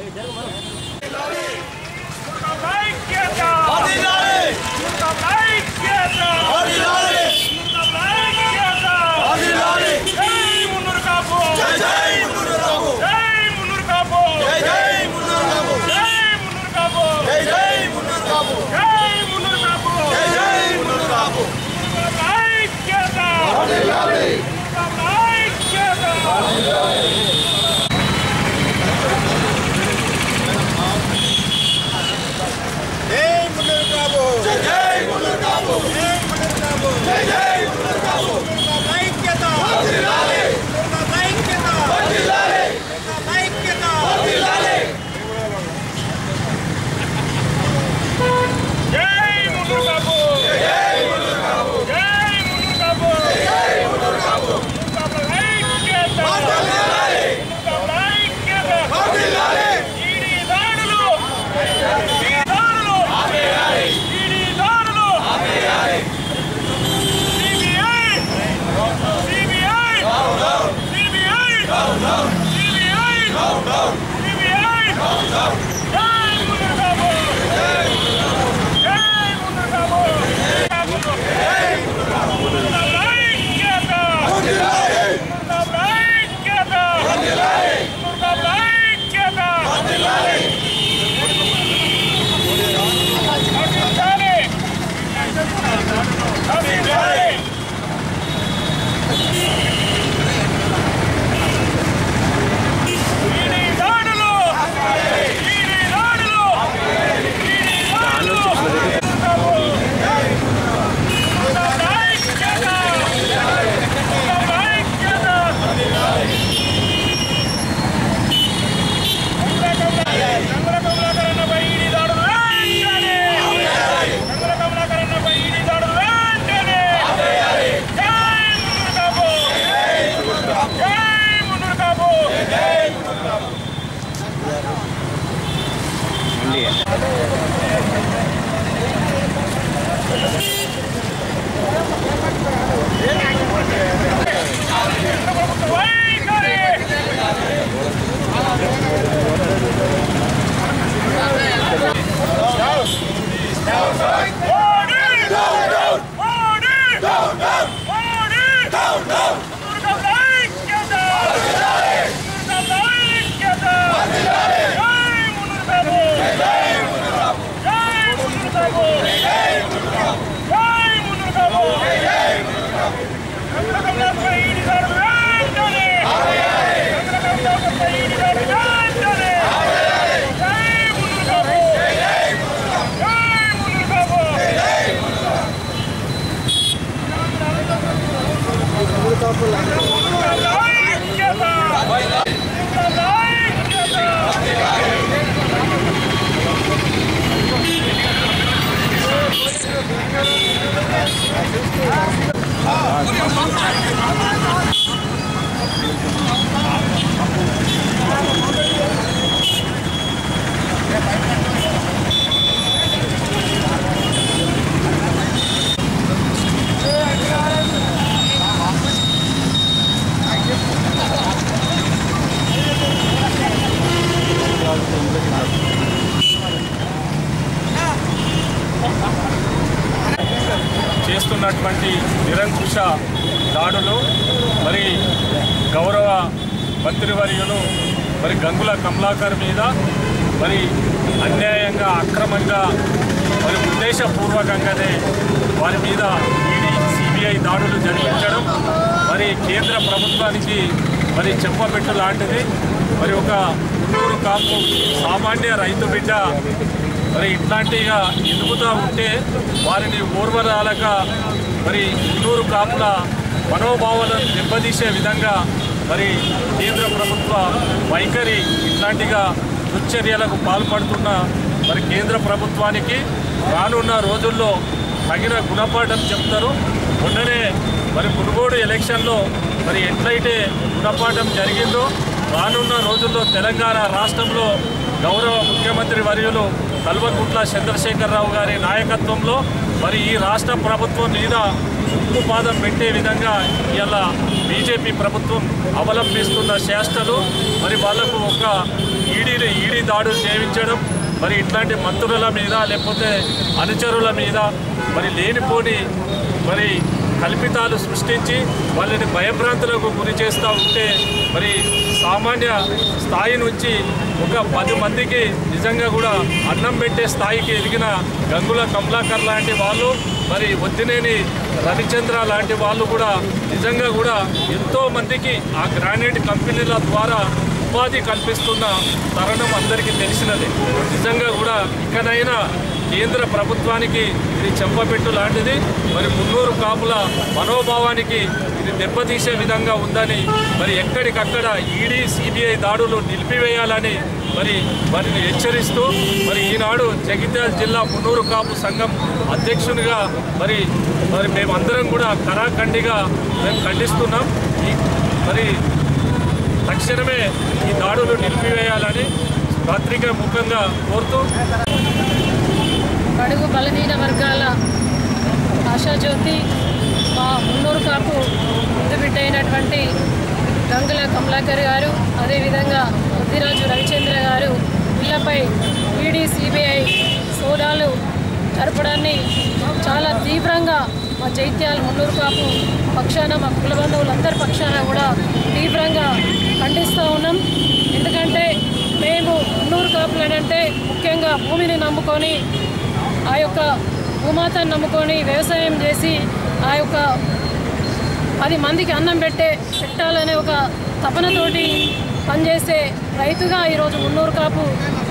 చేస్తున్నటువంటి నిరంకుశ దాడులు మరి గౌరవ మంత్రివర్యులు మరి గంగుల కమలాకర్ మీద మరి అన్యాయంగా అక్రమంగా మరి ఉద్దేశపూర్వకంగానే వారి మీద ఈడీ సిబిఐ దాడులు జరిపించడం మరి కేంద్ర ప్రభుత్వానికి మరి చెప్పబెట్టు లాంటిది మరి ఒక ఉన్నూరు కాపు సామాన్య రైతు బిడ్డ మరి ఇట్లాంటిగా ఎదుగుతూ ఉంటే వారిని ఓర్వరాలక మరి ఇన్నూరు కాపుల మనోభావాలను దెబ్బతీసే విధంగా మరి కేంద్ర ప్రభుత్వ వైఖరి ఇట్లాంటిగా దుశ్చర్యలకు పాల్పడుతున్న మరి కేంద్ర ప్రభుత్వానికి రానున్న రోజుల్లో తగిన గుణపాఠం చెప్తారు మొన్ననే మరి మునుగోడు ఎలక్షన్లో మరి ఎట్లయితే గుణపాఠం జరిగిందో రానున్న రోజుల్లో తెలంగాణ రాష్ట్రంలో గౌరవ ముఖ్యమంత్రి వర్యులు కల్వకుంట్ల చంద్రశేఖరరావు గారి నాయకత్వంలో మరి ఈ రాష్ట్ర ప్రభుత్వం మీద ఉక్కుపాదం పెట్టే విధంగా ఇలా బీజేపీ ప్రభుత్వం అవలంబిస్తున్న చేష్టలు మరి వాళ్లకు ఒక ఈడీ ఈడీ దాడులు చేయించడం మరి ఇట్లాంటి మంత్రుల మీద లేకపోతే అనుచరుల మీద మరి లేనిపోని మరి కల్పితాలు సృష్టించి వాళ్ళని భయభ్రాంతులకు గురి చేస్తూ ఉంటే మరి సామాన్య స్థాయి నుంచి ఒక పది మందికి నిజంగా కూడా అన్నం పెట్టే స్థాయికి ఎదిగిన గంగుల కమలాకర్ లాంటి వాళ్ళు మరి వద్దినేని రవిచంద్ర లాంటి వాళ్ళు కూడా నిజంగా కూడా ఎంతో మందికి ఆ గ్రానైట్ కంపెనీల ద్వారా ఉపాధి కల్పిస్తున్న తరుణం అందరికీ తెలిసినది నిజంగా కూడా ఇకనైనా కేంద్ర ప్రభుత్వానికి ఇది చెంపపెట్టు లాంటిది మరి మున్నూరు కాపుల మనోభావానికి ఇది దెబ్బతీసే విధంగా ఉందని మరి ఎక్కడికక్కడ ఈడీ సిబిఐ దాడులు నిలిపివేయాలని మరి వారిని హెచ్చరిస్తూ మరి ఈనాడు జగిత్యాల జిల్లా మున్నూరు కాపు సంఘం అధ్యక్షునిగా మరి మరి మేమందరం కూడా కరాఖండిగా మేము ఖండిస్తున్నాం ఈ మరి తక్షణమే ఈ దాడులు నిలిపివేయాలని పత్రిక ముఖంగా కోరుతూ బడుగు బలహీన వర్గాల ఆశాజ్యోతి మా మున్నూరు కాపు ముందు బిడ్డ అయినటువంటి గంగుల కమలాకర్ గారు అదేవిధంగా ముద్దిరాజు రవిచంద్ర గారు వీళ్ళపై ఈడీ సిబిఐ సోదాలు జరపడాన్ని చాలా తీవ్రంగా మా జైత్యాల మున్నూరు కాపు పక్షాన మా కుల బంధువులందరి పక్షాన కూడా తీవ్రంగా ఖండిస్తూ ఉన్నాం ఎందుకంటే మేము మున్నూరు కాపులు అంటే ముఖ్యంగా భూమిని నమ్ముకొని ఆ యొక్క భూమాతను నమ్ముకొని వ్యవసాయం చేసి ఆ యొక్క పది మందికి అన్నం పెట్టే పెట్టాలనే ఒక తపనతోటి పనిచేసే రైతుగా ఈరోజు మున్నూరు కాపు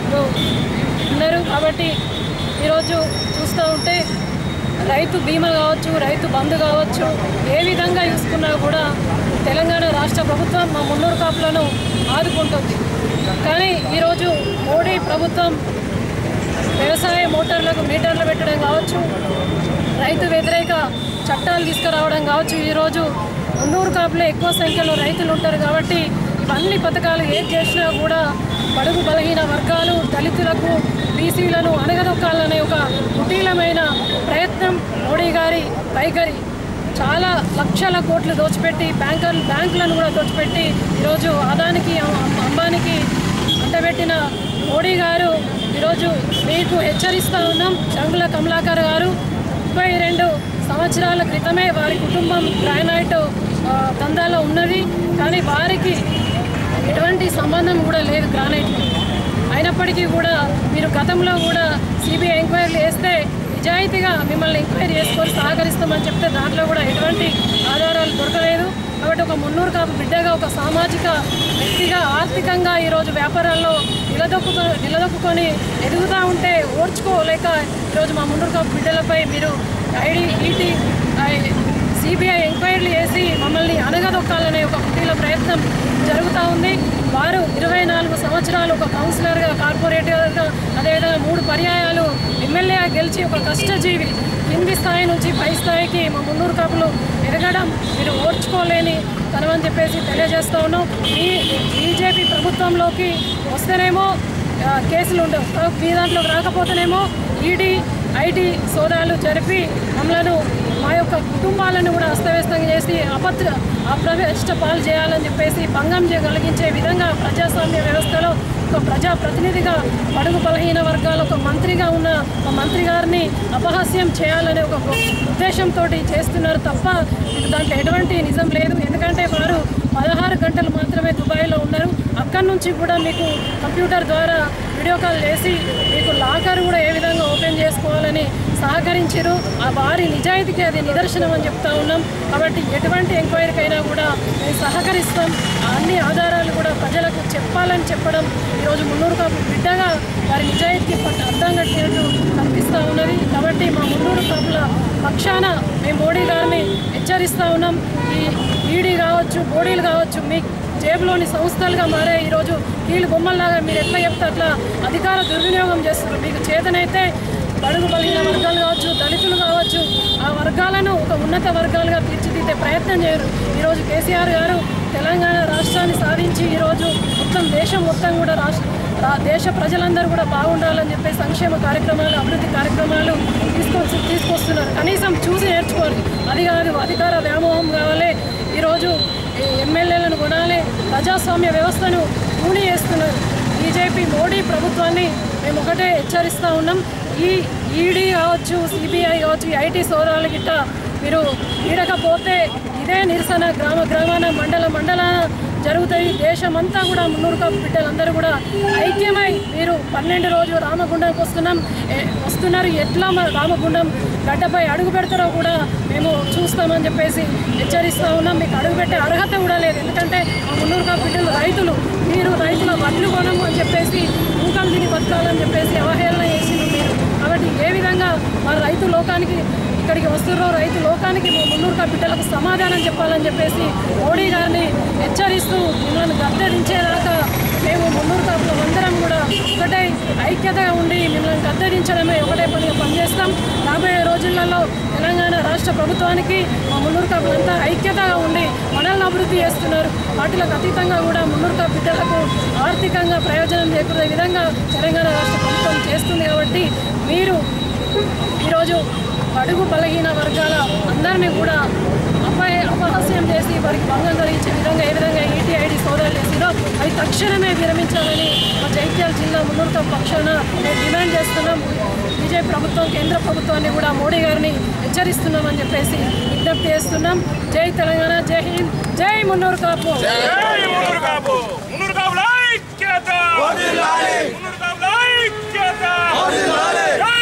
ఉన్నారు కాబట్టి ఈరోజు చూస్తూ ఉంటే రైతు బీమా కావచ్చు రైతు బంధు కావచ్చు ఏ విధంగా చూసుకున్నా కూడా తెలంగాణ రాష్ట్ర ప్రభుత్వం మా మున్నూరు కాపులను ఆదుకుంటుంది కానీ ఈరోజు మోడీ ప్రభుత్వం వ్యవసాయ మోటార్లకు మీటర్లు పెట్టడం కావచ్చు రైతు వ్యతిరేక చట్టాలు తీసుకురావడం కావచ్చు ఈరోజు మున్నూరు కాపులో ఎక్కువ సంఖ్యలో రైతులు ఉంటారు కాబట్టి ఇవన్నీ పథకాలు ఏది చేసినా కూడా బడుగు బలహీన వర్గాలు దళితులకు బీసీలను అణగదొక్కాలనే ఒక కుటీలమైన ప్రయత్నం మోడీ గారి వైఖరి చాలా లక్షల కోట్లు దోచిపెట్టి బ్యాంకర్ బ్యాంకులను కూడా దోచిపెట్టి ఈరోజు అదానికి అం- అంబానికి అంటబెట్టిన మోడీ గారు ఈరోజు మీకు హెచ్చరిస్తూ ఉన్నాం చంగుల కమలాకర్ గారు ముప్పై రెండు సంవత్సరాల క్రితమే వారి కుటుంబం గ్రానైట్ ఆ, దందాలో ఉన్నది కానీ వారికి ఎటువంటి సంబంధం కూడా లేదు గ్రానైట్ అయినప్పటికీ కూడా మీరు గతంలో కూడా సిబిఐ ఎంక్వైరీలు వేస్తే నిజాయితీగా మిమ్మల్ని ఎంక్వైరీ చేసుకొని సహకరిస్తామని చెప్తే దాంట్లో కూడా ఎటువంటి ఆధారాలు దొరకలేదు కాబట్టి ఒక మున్నూరు కాపు బిడ్డగా ఒక సామాజిక వ్యక్తిగా ఆర్థికంగా ఈరోజు వ్యాపారాల్లో నిలదొక్కు నిలదొక్కుని ఎదుగుతూ ఉంటే ఓర్చుకోలేక ఈరోజు మా మున్నూరు కాపు బిడ్డలపై మీరు ఐడి ఈటీ సిబిఐ ఎంక్వైరీలు చేసి మమ్మల్ని అనగదొక్కాలనే ఒక కుటీల ప్రయత్నం జరుగుతూ ఉంది వారు ఇరవై నాలుగు సంవత్సరాలు ఒక కౌన్సిలర్గా కార్పొరేటర్గా అదేవిధంగా మూడు పర్యాయాలు ఎమ్మెల్యేగా గెలిచి ఒక కష్టజీవి కింది స్థాయి నుంచి పై స్థాయికి మా మున్నూరు కాపులు ఎదగడం మీరు ఓర్చుకోలేని తనమని చెప్పేసి తెలియజేస్తూ ఉన్నాం ఈ బీజేపీ ప్రభుత్వంలోకి వస్తేనేమో ఆ, కేసులు ఉండవు మీ దాంట్లోకి రాకపోతేనేమో ఈడీ ఐటీ సోదాలు జరిపి మమ్మలను మా యొక్క కుటుంబాలను కూడా అస్తవ్యస్తం చేసి అభద్ర అప్రవేష్ట పాలు చేయాలని చెప్పేసి భంగం చేయగలిగించే విధంగా ప్రజాస్వామ్య వ్యవస్థలో ఒక ప్రజా ప్రతినిధిగా బడుగు బలహీన వర్గాల ఒక మంత్రిగా ఉన్న ఒక మంత్రి గారిని అపహాస్యం చేయాలనే ఒక ఉద్దేశంతో చేస్తున్నారు తప్ప దాంట్లో ఎటువంటి నిజం లేదు ఎందుకంటే వారు పదహారు గంటలు మాత్రమే దుబాయ్లో ఉన్నారు అక్కడి నుంచి కూడా మీకు కంప్యూటర్ ద్వారా వీడియో కాల్ చేసి మీకు లాకర్ కూడా ఏ విధంగా ఓపెన్ చేసుకోవాలని సహకరించారు ఆ వారి నిజాయితీకి అది నిదర్శనం అని చెప్తా ఉన్నాం కాబట్టి ఎటువంటి ఎంక్వైరీకైనా కూడా మేము సహకరిస్తాం ఆ అన్ని ఆధారాలు కూడా ప్రజలకు చెప్పాలని చెప్పడం ఈరోజు మున్నూరు కాపు బిడ్డగా వారి నిజాయితీకి పట్ల అర్థం కట్టినట్టు కనిపిస్తూ ఉన్నది కాబట్టి మా మున్నూరు కాపుల పక్షాన మేము మోడీ గారిని హెచ్చరిస్తూ ఉన్నాం ఈ ఈడీ కావచ్చు బోడీలు కావచ్చు మీ జేబులోని సంస్థలుగా మారే ఈరోజు కీలు బొమ్మల్లాగా మీరు ఎట్లా చెప్తే అట్లా అధికార దుర్వినియోగం చేస్తున్నారు మీకు చేతనైతే బడుగు బలిగిన వర్గాలు కావచ్చు దళితులు కావచ్చు ఆ వర్గాలను ఒక ఉన్నత వర్గాలుగా తీర్చిదిద్దే ప్రయత్నం చేయరు ఈరోజు కేసీఆర్ గారు తెలంగాణ రాష్ట్రాన్ని సాధించి ఈరోజు మొత్తం దేశం మొత్తం కూడా రాష్ట్ర రా- దేశ ప్రజలందరూ కూడా బాగుండాలని చెప్పి సంక్షేమ కార్యక్రమాలు అభివృద్ధి కార్యక్రమాలు తీసుకొచ్చి తీసుకొస్తున్నారు కనీసం చూసి నేర్చుకోవాలి అది కాదు అధికార వ్యామోహం కావాలి ఈరోజు ఈ ఎమ్మెల్యేలను కొనాలి ప్రజాస్వామ్య వ్యవస్థను కూని చేస్తున్నారు బీజేపీ మోడీ ప్రభుత్వాన్ని మేము ఒకటే హెచ్చరిస్తూ ఉన్నాం ఈ ఈడీ కావచ్చు సిబిఐ కావచ్చు ఐటీ సోదాలు గిట్ట మీరు ఈడకపోతే ఇదే నిరసన గ్రామ గ్రామాన మండల మండలాన జరుగుతాయి దేశమంతా కూడా మున్నూరు కప్పు బిడ్డలందరూ కూడా ఐక్యమై మీరు పన్నెండు రోజు రామగుండంకి వస్తున్నాం ఏ- వస్తున్నారు ఎట్లా మన రామగుండం గడ్డపై అడుగు పెడతారో కూడా మేము చూస్తామని చెప్పేసి హెచ్చరిస్తూ ఉన్నాం మీకు అడుగు పెట్టే అర్హత కూడా లేదు ఎందుకంటే మా మున్నూరు కప్పు బిడ్డలు రైతులు మీరు రైతుల వడ్లు కొనము అని చెప్పేసి ఊకలు తిని బతకాలని చెప్పేసి అవహేళన చేసింది మీరు కాబట్టి ఏ విధంగా మా రైతు లోకానికి ఇక్కడికి వస్తున్నారో రైతు లోకానికి మా మున్నూరు బిడ్డలకు సమాధానం చెప్పాలని చెప్పేసి మోడీ గారిని హెచ్చరిస్తూ మిమ్మల్ని గద్దెదించేదాకా మేము మున్నూరు కాపులు అందరం కూడా ఒకటే ఐక్యతగా ఉండి మిమ్మల్ని గద్దెదించడమే ఒకటే పనిగా పనిచేస్తాం రాబోయే రోజులలో తెలంగాణ రాష్ట్ర ప్రభుత్వానికి మా మున్నూరు కాపులంతా ఐక్యతగా ఉండి మనల్ని అభివృద్ధి చేస్తున్నారు వాటిలకు అతీతంగా కూడా మున్నూరు కాపు బిడ్డలకు ఆర్థికంగా ప్రయోజనం చేకూరే విధంగా తెలంగాణ రాష్ట్ర ప్రభుత్వం చేస్తుంది కాబట్టి మీరు ఈరోజు అడుగు బలహీన వర్గాల అందరినీ కూడా అపహ అపహాస్యం చేసి వారికి భంగం కలిగించే విధంగా ఏ విధంగా ఈటీఐడి సోదాలు చేసిందో అవి తక్షణమే విరమించాలని మా జైత్యాల జిల్లా మున్నూరుతో పక్షాన మేము డిమాండ్ చేస్తున్నాం బీజేపీ ప్రభుత్వం కేంద్ర ప్రభుత్వాన్ని కూడా మోడీ గారిని హెచ్చరిస్తున్నామని చెప్పేసి విజ్ఞప్తి చేస్తున్నాం జై తెలంగాణ జై హింద్ జై మున్నూరు కాపు జై మున్నూరు కాపు మున్నూరు కాపుల ఐక్యత మున్నూరు కాపుల ఐక్యత జై